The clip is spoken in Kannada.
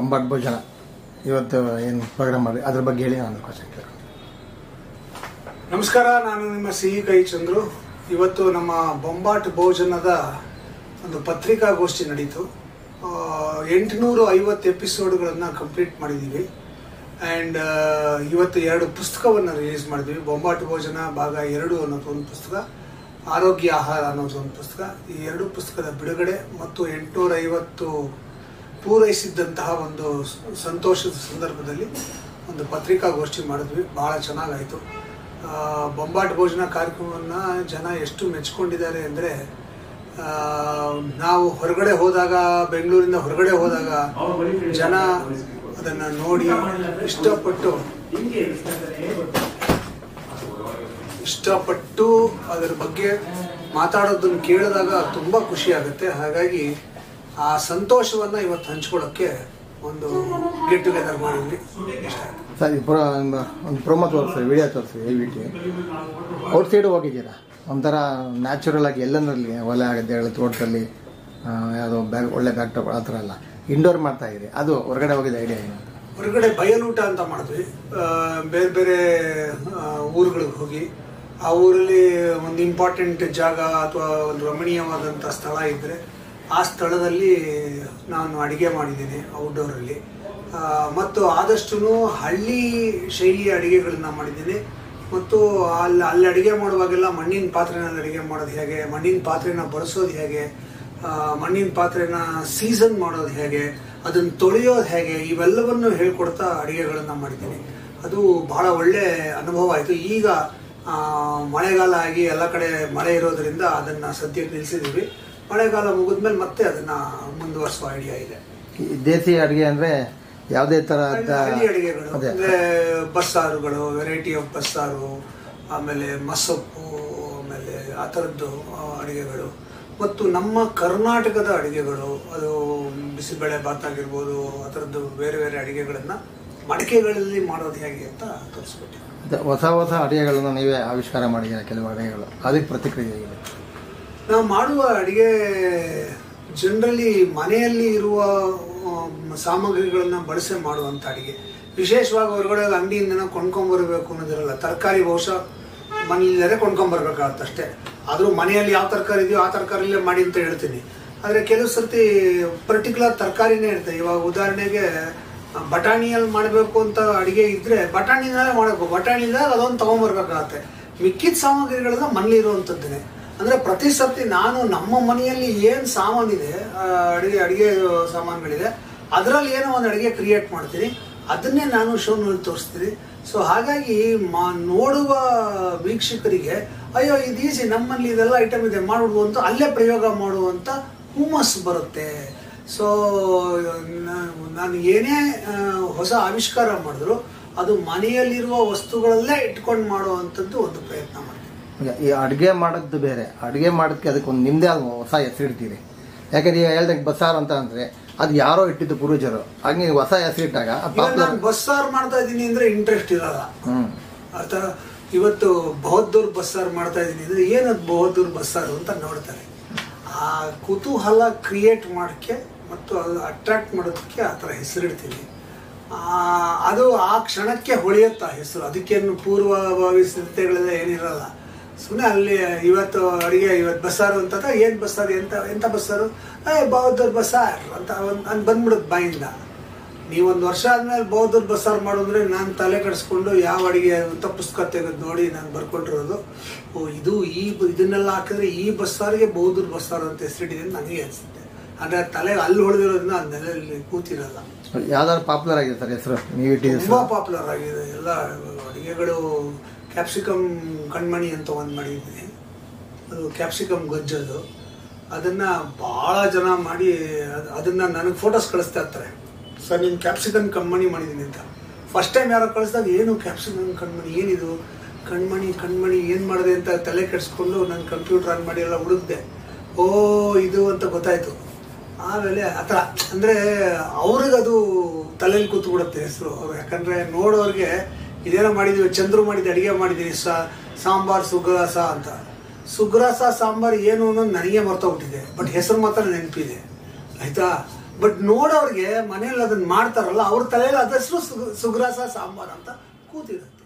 ಬೊಂಬಾಟ್ ಭೋಜನ ಇವತ್ತು ಏನು ಪ್ರೋಗ್ರಾಮ್ ಮಾಡಿ ಅದ್ರ ಬಗ್ಗೆ ಹೇಳಿ ನಾನು ಕ್ವಶನ್ ಕೇಳ್ತೀನಿ ನಮಸ್ಕಾರ ನಾನು ನಿಮ್ಮ ಸಿಹಿ ಕೈ ಚಂದ್ರು ಇವತ್ತು ನಮ್ಮ ಬೊಂಬಾಟ್ ಭೋಜನದ ಒಂದು ಪತ್ರಿಕಾಗೋಷ್ಠಿ ನಡೀತು ಎಂಟುನೂರು ಐವತ್ತು ಎಪಿಸೋಡ್ಗಳನ್ನು ಕಂಪ್ಲೀಟ್ ಮಾಡಿದ್ದೀವಿ ಆ್ಯಂಡ್ ಇವತ್ತು ಎರಡು ಪುಸ್ತಕವನ್ನು ರಿಲೀಸ್ ಮಾಡಿದ್ವಿ ಬೊಂಬಾಟ್ ಭೋಜನ ಭಾಗ ಎರಡು ಅನ್ನೋದು ಒಂದು ಪುಸ್ತಕ ಆರೋಗ್ಯ ಆಹಾರ ಅನ್ನೋದು ಒಂದು ಪುಸ್ತಕ ಈ ಎರಡು ಪುಸ್ತಕದ ಬಿಡುಗಡೆ ಮತ್ತು ಎಂಟುನೂರ ಐವತ್ತು ಪೂರೈಸಿದ್ದಂತಹ ಒಂದು ಸ- ಸಂತೋಷದ ಸಂದರ್ಭದಲ್ಲಿ ಒಂದು ಪತ್ರಿಕಾಗೋಷ್ಠಿ ಮಾಡಿದ್ವಿ ಭಾಳ ಚೆನ್ನಾಗಾಯಿತು ಬೊಂಬಾಟ್ ಭೋಜನ ಕಾರ್ಯಕ್ರಮವನ್ನು ಜನ ಎಷ್ಟು ಮೆಚ್ಕೊಂಡಿದ್ದಾರೆ ಅಂದರೆ ನಾವು ಹೊರಗಡೆ ಹೋದಾಗ ಬೆಂಗಳೂರಿಂದ ಹೊರಗಡೆ ಹೋದಾಗ ಜನ ಅದನ್ನು ನೋಡಿ ಇಷ್ಟಪಟ್ಟು ಇಷ್ಟಪಟ್ಟು ಅದರ ಬಗ್ಗೆ ಮಾತಾಡೋದನ್ನು ಕೇಳಿದಾಗ ತುಂಬ ಖುಷಿ ಆಗುತ್ತೆ ಹಾಗಾಗಿ ಆ ಸಂತೋಷವನ್ನು ಇವತ್ತು ಹಂಚ್ಕೊಳ್ಳೋಕ್ಕೆ ಒಂದು ಗೆಟ್ ಟುಗೆದರ್ ಮಾಡಿದ್ವಿ ಇಷ್ಟ ಆಯ್ತು. ಸರ್ ಈ ಪ್ರೋ ಒಂದು ಪ್ರೋಮೋ ತೋರಿಸಿ ವಿಡಿಯೋ ತೋರಿಸಿ ಈ ವಿಟಿ ಔಟ್ ಸೈಡ್ ಹೋಗಿದ್ದೀರಾ ಒಂಥರ ನ್ಯಾಚುರಲ್ ಆಗಿ ಎಲ್ಲಂದ್ರಲ್ಲಿ ಹೊಲ ಗದ್ದೆಗಳು ತೋಟದಲ್ಲಿ ಆ, ಯಾವುದೋ ಬ್ಯಾಗ್ ಒಳ್ಳೆ ಬ್ಯಾಗ್ ತಗೊಳ್ಳೋ ಆ ಥರ ಅಲ್ಲ ಇಂಡೋರ್ ಮಾಡ್ತಾ ಇದೆ ಅದು ಹೊರಗಡೆ ಹೋಗಿದ್ದ ಐಡಿಯಾ ಏನು ಹೊರಗಡೆ ಬಯಲೂಟ ಅಂತ ಮಾಡಿದ್ವಿ ಆ, ಬೇರೆ ಬೇರೆ ಆ, ಊರುಗಳಿಗೆ ಹೋಗಿ ಆ ಊರಲ್ಲಿ ಒಂದು ಇಂಪಾರ್ಟೆಂಟ್ ಜಾಗ ಅಥವಾ ಒಂದು ರಮಣೀಯವಾದಂಥ ಸ್ಥಳ ಇದ್ದರೆ ಆ ಸ್ಥಳದಲ್ಲಿ ನಾನು ಅಡಿಗೆ ಮಾಡಿದ್ದೀನಿ ಔಟ್ಡೋರಲ್ಲಿ ಮತ್ತು ಆದಷ್ಟು ಹಳ್ಳಿ ಶೈಲಿಯ ಅಡಿಗೆಗಳನ್ನ ಮಾಡಿದ್ದೀನಿ ಮತ್ತು ಅಲ್ಲಿ ಅಲ್ಲಿ ಅಡಿಗೆ ಮಾಡುವಾಗೆಲ್ಲ ಮಣ್ಣಿನ ಪಾತ್ರೆನಲ್ಲಿ ಅಡಿಗೆ ಮಾಡೋದು ಹೇಗೆ ಮಣ್ಣಿನ ಪಾತ್ರೆನ ಬಳಸೋದು ಹೇಗೆ ಆ, ಮಣ್ಣಿನ ಪಾತ್ರೆನ ಸೀಸನ್ ಮಾಡೋದು ಹೇಗೆ ಅದನ್ನು ತೊಳೆಯೋದು ಹೇಗೆ ಇವೆಲ್ಲವನ್ನು ಹೇಳ್ಕೊಡ್ತಾ ಅಡಿಗೆಗಳನ್ನು ಮಾಡಿದ್ದೀನಿ ಅದು ಬಹಳ ಒಳ್ಳೆ ಅನುಭವ ಆಯಿತು ಈಗ ಆ, ಮಳೆಗಾಲ ಆಗಿ ಎಲ್ಲ ಕಡೆ ಮಳೆ ಇರೋದ್ರಿಂದ ಅದನ್ನು ಸದ್ಯಕ್ಕೆ ನಿಲ್ಲಿಸಿದ್ದೀವಿ ಮಳೆಗಾಲ ಮುಗಿದ್ಮೇಲೆ ಮತ್ತೆ ಅದನ್ನು ಮುಂದುವರಿಸುವ ಐಡಿಯಾ ಇದೆ ಈ ದೇಸಿ ಅಡುಗೆ ಅಂದರೆ ಯಾವುದೇ ಥರದ ಹಳ್ಳಿ ಅಡಿಗೆಗಳು ಅದೇ ಅಂದ್ರೆ ಬಸ್ಸಾರುಗಳು ವೆರೈಟಿ ಆಫ್ ಬಸ್ಸಾರು ಆಮೇಲೆ ಮಸೊಪ್ಪು ಆಮೇಲೆ ಆ ಥರದ್ದು ಆ, ಅಡಿಗೆಗಳು ಮತ್ತು ನಮ್ಮ ಕರ್ನಾಟಕದ ಅಡಿಗೆಗಳು ಅದು ಬಿಸಿಬೇಳೆ ಭಾತ್ ಆಗಿರ್ಬೋದು ಆ ಥರದ್ದು ಬೇರೆ ಬೇರೆ ಅಡಿಗೆಗಳನ್ನು ಮಡಿಕೆಗಳಲ್ಲಿ ಮಾಡೋದು ಹೇಗೆ ಅಂತ ತೋರಿಸ್ಬಿಟ್ಟಿದೆ ಮತ್ತೆ ಹೊಸ ಹೊಸ ಅಡುಗೆಗಳನ್ನು ನೀವೇ ಆವಿಷ್ಕಾರ ಮಾಡಿದ್ದೀರಾ ಕೆಲವು ಅಡುಗೆಗಳು ಅದಕ್ಕೆ ಪ್ರತಿಕ್ರಿಯೆ ಹೇಗಿದೆ ನಾವು ಮಾಡುವ ಅಡಿಗೆ ಜನರಲಿ ಮನೆಯಲ್ಲಿ ಇರುವ ಸಾಮಗ್ರಿಗಳನ್ನು ಬಳಸಿ ಮಾಡುವಂಥ ಅಡಿಗೆ ವಿಶೇಷವಾಗಿ ಹೊರಗಡೆ ಅಂಗಡಿಯಿಂದ ಕೊಂಡ್ಕೊಂಬರ್ಬೇಕು ಅನ್ನೋದಿರಲ್ಲ ತರಕಾರಿ ಬಹುಶಃ ಮನೆಯಲ್ಲೇ ಕೊಂಡ್ಕೊಂಬರ್ಬೇಕಾಗತ್ತೆ ಅಷ್ಟೇ ಆದರೂ ಮನೆಯಲ್ಲಿ ಯಾವ ತರಕಾರಿ ಇದೆಯೋ ಆ ತರಕಾರಿಲೇ ಮಾಡಿ ಅಂತ ಹೇಳ್ತೀನಿ ಆದರೆ ಕೆಲವು ಸರ್ತಿ ಪರ್ಟಿಕ್ಯುಲರ್ ತರಕಾರಿನೇ ಇರ್ತದೆ ಇವಾಗ ಉದಾಹರಣೆಗೆ ಬಟಾಣಿಯಲ್ಲಿ ಮಾಡಬೇಕು ಅಂತ ಅಡಿಗೆ ಇದ್ರೆ ಬಟಾಣಿನಲ್ಲೇ ಮಾಡಬೇಕು ಬಟಾಣಿದಾಗ ಅದೊಂದು ತಗೊಂಬರ್ಬೇಕಾಗತ್ತೆ ಮಿಕ್ಕಿದ ಸಾಮಗ್ರಿಗಳೆಲ್ಲ ಮನೇಲಿ ಇರುವಂಥದ್ದೇನೆ ಅಂದ್ರೆ ಪ್ರತಿ ಸರ್ತಿ ನಾನು ನಮ್ಮ ಮನೆಯಲ್ಲಿ ಏನು ಸಾಮಾನಿದೆ ಆ, ಅಡಿಗೆ ಅಡಿಗೆ ಸಾಮಾನುಗಳಿದೆ ಅದರಲ್ಲಿ ಏನೋ ಒಂದು ಅಡಿಗೆ ಕ್ರಿಯೇಟ್ ಮಾಡ್ತೀನಿ ಅದನ್ನೇ ನಾನು ಶೋನಲ್ಲಿ ತೋರಿಸ್ತೀನಿ ಸೊ ಹಾಗಾಗಿ ಮಾ ನೋಡುವ ವೀಕ್ಷಕರಿಗೆ ಅಯ್ಯೋ ಇದು ಈಸಿ ನಮ್ಮಲ್ಲಿ ಇದೆಲ್ಲ ಐಟಮ್ ಇದೆ ಮಾಡ್ಬಿಡ್ಬೋದು ಅಂತ ಅಲ್ಲೇ ಪ್ರಯೋಗ ಮಾಡುವಂಥ ಹುಮ್ಮಸ್ಸು ಬರುತ್ತೆ ಸೊ ನಾನು ಏನೇ ಆ, ಹೊಸ ಆವಿಷ್ಕಾರ ಮಾಡಿದ್ರು ಅದು ಮನೆಯಲ್ಲಿರುವ ವಸ್ತುಗಳಲ್ಲೇ ಇಟ್ಕೊಂಡು ಮಾಡುವಂಥದ್ದು ಒಂದು ಪ್ರಯತ್ನ ಮಾಡ್ತೀನಿ ಈಗ ಈ ಅಡುಗೆ ಮಾಡೋದು ಬೇರೆ ಅಡುಗೆ ಮಾಡೋದಕ್ಕೆ ಅದಕ್ಕೆ ಒಂದು ನಿಮ್ಮದೇ ಆದ ಹೊಸ ಹೆಸರು ಇಡ್ತೀರಿ ಯಾಕಂದ್ರೆ ಈಗ ಹೇಳ್ದಂಗೆ ಬಸ್ಸಾರು ಅಂತ ಅಂದರೆ ಅದು ಯಾರೋ ಇಟ್ಟಿದ್ದು ಪೂರ್ವಜರು ಹಾಗೆ ನೀವು ಹೊಸ ಹೆಸರು ಇಟ್ಟಾಗ ಈಗ ಪಾಪ್ಯುಲರ್ ನಾನು ಬಸ್ಸಾರು ಮಾಡ್ತಾ ಇದ್ದೀನಿ ಅಂದ್ರೆ ಇಂಟ್ರೆಸ್ಟ್ ಇರಲ್ಲ ಹ್ಞೂ ಅರ್ಥ ಇವತ್ತು ಬಹದ್ದೂರ್ ಬಸ್ಸಾರು ಮಾಡ್ತಾ ಇದ್ದೀನಿ ಅಂದ್ರೆ ಏನದು ಬಹದ್ದೂರ್ ಬಸ್ಸಾರು ಅಂತ ನೋಡ್ತಾರೆ ಆ ಕುತೂಹಲ ಕ್ರಿಯೇಟ್ ಮಾಡೋಕ್ಕೆ ಮತ್ತು ಅದು ಅಟ್ರಾಕ್ಟ್ ಮಾಡೋದಕ್ಕೆ ಆ ಥರ ಹೆಸರಿಡ್ತೀನಿ ಆ, ಅದು ಆ ಕ್ಷಣಕ್ಕೆ ಹೊಳೆಯುತ್ತೆ ಆ ಹೆಸರು ಅದಕ್ಕೇನು ಪೂರ್ವಭಾವಿ ಸಿದ್ಧತೆಗಳೆಲ್ಲ ಏನಿರಲ್ಲ ಸುಮ್ಮನೆ ಅಲ್ಲಿ ಇವತ್ತು ಅಡುಗೆ ಇವತ್ತು ಬಸ್ಸಾರು ಅಂತ ಏನು ಬಸ್ಸಾರು ಎಂತ ಎಂಥ ಬಸ್ಸಾರು ಏ ಬಹದ್ದೂರ್ ಬಸ್ಸಾರ್ ಅಂತ ಒಂದು ಅಂತ ಬಂದ್ಬಿಡುತ್ತೆ ಬಾಯಿಂದ ನೀವೊಂದು ವರ್ಷ ಆದ್ಮೇಲೆ ಬೌದ್ಧರ ಬಸ್ಸಾರು ಮಾಡಿದ್ರೆ ನಾನು ತಲೆ ಕೆಡಿಸ್ಕೊಂಡು ಯಾವ ಅಡಿಗೆ ಅಂತ ಪುಸ್ತಕ ತೆಗೆದು ನೋಡಿ ನಾನು ಬರ್ಕೊಂಡಿರೋದು ಓ ಇದು ಈ ಬ- ಇದನ್ನೆಲ್ಲ ಹಾಕಿದ್ರೆ ಈ ಬಸ್ಸಾರಿಗೆ ಬೌದ್ಧರ ಬಸ್ಸಾರು ಅಂತ ಹೆಸರಿಟ್ಟಿದೆ ಅಂತ ನನಗೆ ಅನಿಸುತ್ತೆ ಅಂದರೆ ತಲೆ ಅಲ್ಲಿ ಹೊಡೆದಿರೋದ್ರಿಂದ ಆ ನೆಲೆಯಲ್ಲಿ ಕೂತಿರಲ್ಲ ಯಾವ್ದಾದ್ರು ಪಾಪ್ಯುಲರ್ ಆಗಿದೆ ಸರ್ ಹೆಸರು ನೀವು ಇಟ್ಟಿದ್ದು ತುಂಬ ಪಾಪ್ಯುಲರ್ ಆಗಿದೆ ಎಲ್ಲ ಅಡಿಗೆಗಳು ಕ್ಯಾಪ್ಸಿಕಮ್ ಕಣ್ಮಣಿ ಅಂತ ಒಂದು ಮಾಡಿದ್ದೀನಿ ಅದು ಕ್ಯಾಪ್ಸಿಕಮ್ ಗೊಜ್ಜದು ಅದನ್ನ ಭಾಳ ಜನ ಮಾಡಿ ಅದ್- ಅದನ್ನ ನನಗೆ ಫೋಟೋಸ್ ಕಳಿಸ್ತಾ ಇರ್ತಾರೆ ಸರ್ ನೀನು ಕ್ಯಾಪ್ಸಿಕಮ್ ಕಣ್ಮಣಿ ಮಾಡಿದ್ದೀನಿ ಅಂತ ಫಸ್ಟ್ ಟೈಮ್ ಯಾರೋ ಕಳಿಸಿದಾಗ ಏನು ಕ್ಯಾಪ್ಸಿಕಮ್ ಕಣ್ಮಣಿ ಏನಿದು ಕಣ್ಮಣಿ ಕಣ್ಮಣಿ ಏನು ಮಾಡಿದೆ ಅಂತ ತಲೆ ಕೆಡಿಸ್ಕೊಂಡು ನನ್ನ ಕಂಪ್ಯೂಟರ್ ಆನ್ ಮಾಡಿ ಎಲ್ಲ ಹುಡುಕ್ದೆ ಓ ಇದು ಅಂತ ಗೊತ್ತಾಯ್ತು ಆಮೇಲೆ ಆ ಥರ ಅಂದರೆ ಅವ್ರಿಗದು ತಲೆಯಲ್ಲಿ ಕೂತ್ಬಿಡುತ್ತೆ ಹೆಸರು ಅವ್ರು ಯಾಕಂದರೆ ನೋಡೋರಿಗೆ ಇದೇನೋ ಮಾಡಿದ್ದೀವಿ ಚಂದ್ರು ಮಾಡಿದ್ದು ಅಡುಗೆ ಮಾಡಿದ್ದೀವಿ ಸಾ ಸಾಂಬಾರ್ ಸುಗ್ರಾಸ ಅಂತ ಸುಗ್ರಾಸ ಸಾಂಬಾರ್ ಏನು ಅನ್ನೋದು ನನಗೆ ಮರ್ತೋಗ್ಬಿಟ್ಟಿದೆ ಬಟ್ ಹೆಸರು ಮಾತ್ರ ನೆನಪಿದೆ ಆಯಿತಾ ಬಟ್ ನೋಡೋರ್ಗೆ ಮನೇಲಿ ಅದನ್ನ ಮಾಡ್ತಾರಲ್ಲ ಅವ್ರ ತಲೆಯಲ್ಲಿ ಅದಷ್ಟು ಸುಗ್ರಾಸ ಸಾಂಬಾರ್ ಅಂತ ಕೂತಿದೆ